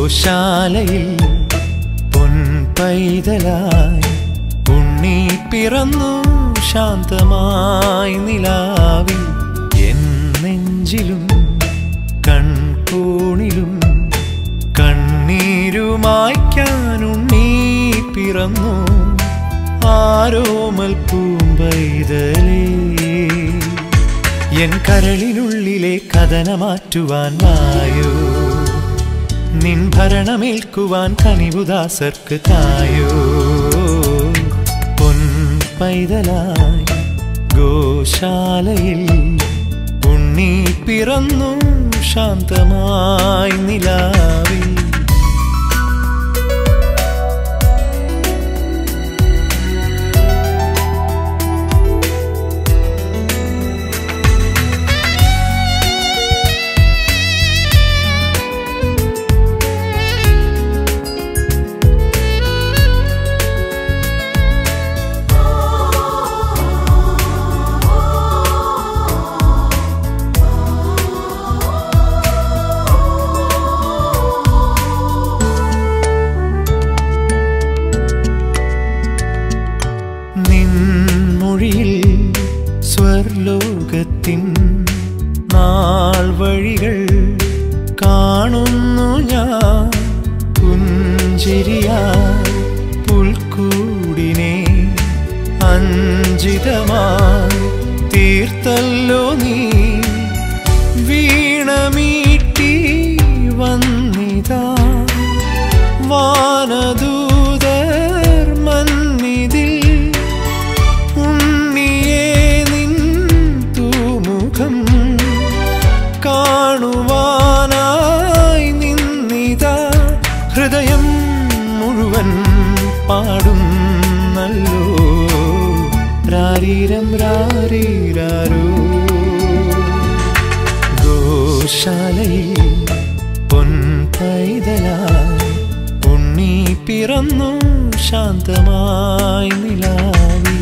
ഗോശാലയിൽ പൊൻപൈതലായി ഉണ്ണി പിറന്നു ശാന്തമായി നിലാവിൽ എൻ നെഞ്ചിലും കൺകോണിലും കണ്ണീരുമായ്ക്കാനുണ്ണി പിറന്നു ആരോമൽ പൂമ്പൈതലേ എൻ കരളിനുള്ളിലെ കഥന മാറ്റുവാൻ വായോ നിൻ ഭരണമേൽക്കുവാൻ കനിവുദാസർക്ക് തായോ പൊൻ പൈതലായി ഗോശാലയിൽ ഉണ്ണി പിറന്നു ശാന്തമായി നിലാവിൽ നിൻമൊഴിയിൽ സ്വർലോകത്തിൻ നാൾ വഴികൾ കാണുന്നു ഞാൻ പുഞ്ചിരിയായി പുൽക്കൂടിനെ അഞ്ചിതമായി തീർത്തല്ലോ നീ വീണമീട്ടി വന്നിതാ വാനദൂതർ മന്നിതിൽ ഉണ്ണിയേ നിൻ തൂമുഖം കാണുവാനായി നിന്നിതാ ഹൃദയം മുഴുവൻ പാടുന്നല്ലോ രാരീരം രാരീരാരോ ഗോശാലയിൽ പൊൻപൈതലായി ഉണ്ണി പിറന്നു ശാന്തമായി നിലാവി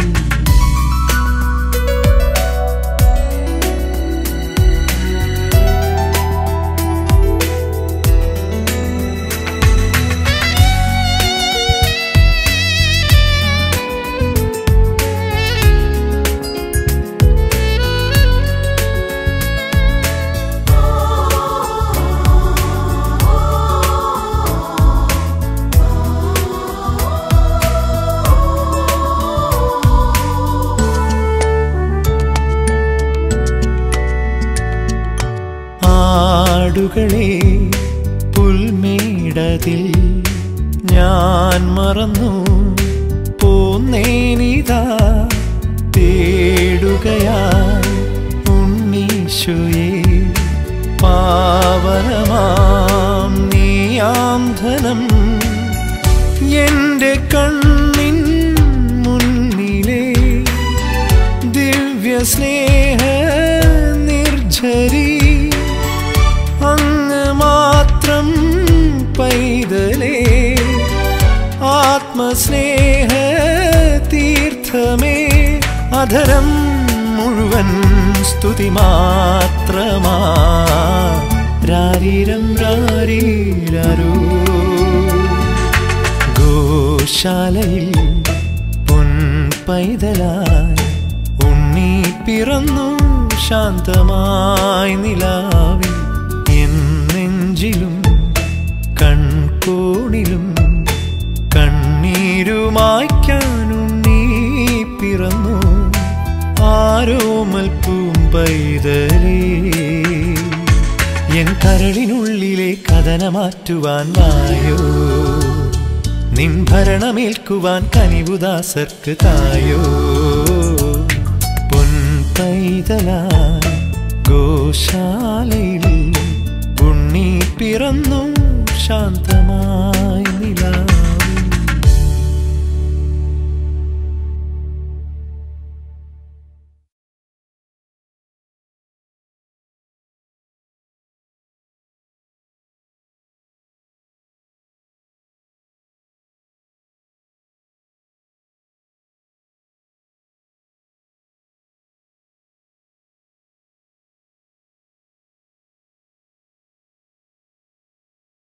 ആടുകളെ പുൽമേടതിൽ ഞാൻ മറന്നു പോന്നേനിതാ തേടുകയായി ഉണ്ണീശോയെ പാവനമാം നീയാം ധനം എന്റെ കണ്ണിൻ മുന്നിലെ ദിവ്യ സ്നേഹ നിർജരി അങ്ങ് മാത്രം പൈതലേ ആത്മസ്നേഹ തീർത്ഥമേ അധരം മുഴുവൻ സ്തുതി മാത്രമാ രാരീരം രാരീരോ ഗോശാലയിൽ പൊൻപൈതലായി ഉണ്ണി പിറന്നു ശാന്തമായി നിലാവിൽ എൻ നെഞ്ചിലും കൺകോണിലും കണ്ണീരുമായ്ക്കാനുണ്ണി പിറന്നു ആരോമൽ പൂമ്പൈതലേ എൻ കരളിനുള്ളിലെ കഥന മാറ്റുവാൻ വായോ നിൻ ഭരണമേൽക്കുവാൻ കനിവുദാസർക്ക് തായോ പൊൻപൈതലായി ഗോശാലയിൽ ഉണ്ണി പിറന്നു ശാന്തമായി നിലാ